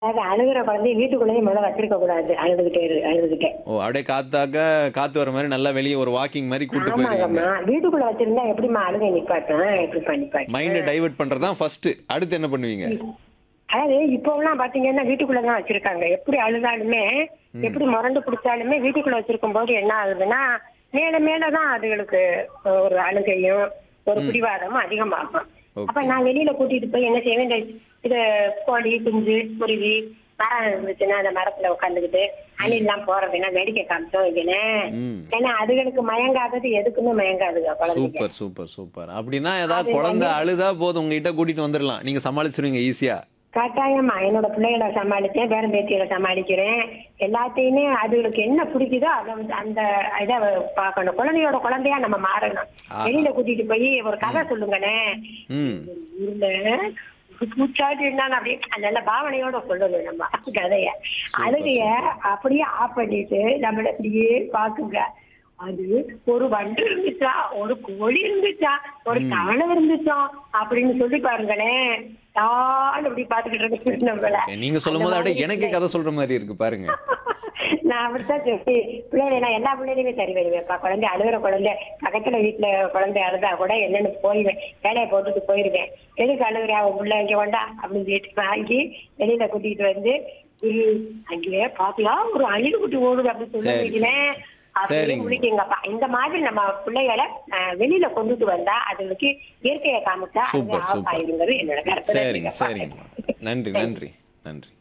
அதாவது அழுகுற குழந்தைய வீட்டுக்குள்ளேயே முதல்ல வச்சிருக்க கூடாது அழுதுகிட்டே இரு அழுதுகிட்டே ஓ அப்படியே காத்தாக்க காத்து வர மாதிரி நல்லா வெளியே ஒரு வாக்கிங் மாதிரி கூட்டு போயிருக்காங்க ஆமாங்கம்மா வீட்டுக்குள்ள வச்சிருந்தா எப்படிம்மா அழுகை நிப்பாட்டும் எப்படிப்பா நிப்பாட்டும் மைண்டை டைவர்ட் பண்றது தான் ஃபர்ஸ்ட் அடுத்து என்ன பண்ணுவீங்க அதாவது இப்போ எல்லாம் பாத்தீங்கன்னா வீட்டுக்குள்ள தான் வச்சிருக்காங்க எப்படி அழுதாலுமே எப்படி முரண்டு பிடிச்சாலுமே வீட்டுக்குள்ள வச்சிருக்கும் போது என்ன ஆகுதுன்னா மேல மேலதான் அதுகளுக்கு ஒரு அழுகையும் ஒரு பிடிவாதமும் அதிகமாகும் Okay. அப்ப நான் வெளியில கூட்டிட்டு போய் என்ன செய்வேன் இந்த இது கோழி குஞ்சு குருவி மரம் இருந்துச்சுன்னா அந்த மரத்துல உட்காந்துக்கிட்டு அணிலாம் போறதுன்னா வேடிக்கை காமிச்சோம் வைக்கிறேன் ம் ஏன்னா அதுகளுக்கு மயங்காதது எதுக்குமே மயங்காதுங்க குழந்தைங்க சூப்பர் சூப்பர் சூப்பர் அப்படின்னா ஏதாவது குழந்தை அழுதா போதும் உங்ககிட்ட கூட்டிட்டு வந்துடலாம் நீங்க சமாளிச்சிருவீங்க ஈஸியா கட்டாயமா என்னோட பிள்ளைகளை சமாளிச்சேன் பேரன் பேத்திகளை சமாளிக்கிறேன் எல்லாத்தையுமே அதுகளுக்கு என்ன பிடிக்குதோ அதை வந்து அந்த இதை பார்க்கணும் குழந்தையோட குழந்தையா நம்ம மாறணும் ஆஹா. வெளியில கூட்டிட்டு போய் ஒரு கதை சொல்லுங்கண்ணே ம் இல்ல பூச்சாட்டி இருந்தாலும் அப்படியே நல்ல பாவனையோட சொல்லணும் நம்ம கதைய அழுகைய அப்படியே ஆஃப் பண்ணிட்டு நம்மள அப்படியே பாக்குங்க அது ஒரு வண்டு இருந்துச்சா ஒரு கோழி இருந்துச்சா ஒரு தவளை இருந்துச்சா அப்படின்னு சொல்லி பாருங்களேன் தான் அப்படி பாத்துக்கிட்டு இருக்கு நம்மள நீங்க சொல்லும் போது அப்படியே எனக்கே கதை சொல்ற மாதிரி இருக்கு பாருங்க நான் அப்படித்தான் சொல்லி பிள்ளைகளை நான் எல்லா பிள்ளைகளையுமே சரி வருவேன்ப்பா குழந்தை அழுகிற குழந்தை பக்கத்துல வீட்டுல குழந்தை அழுதா கூட என்னன்னு போயிடுவேன் வேலையை போட்டுட்டு போயிருவேன் எதுக்கு அழுகுறா உன் பிள்ளை இங்க கொண்டா அப்படின்னு சொல்லிட்டு வாங்கி வெளியில கூட்டிட்டு வந்து இரு அங்கேயே பாத்தியா ஒரு அழிவு குட்டி ஓடுது அப்படின்னு சரி, சொல்லிக்கிறேன் அப்படின்னு சரிங்க. முடிக்குங்கப்பா இந்த மாதிரி நம்ம பிள்ளைகளை அஹ், வெளியில கொண்டுட்டு வந்தா அதுங்களுக்கு இயற்கையை காமிச்சா அது சூப்பர் ஆஃப் சூப்பர் ஆயிடுங்கிறது என்னோட கருத்து சரிங்க சரிங்க நன்றி நன்றி நன்றி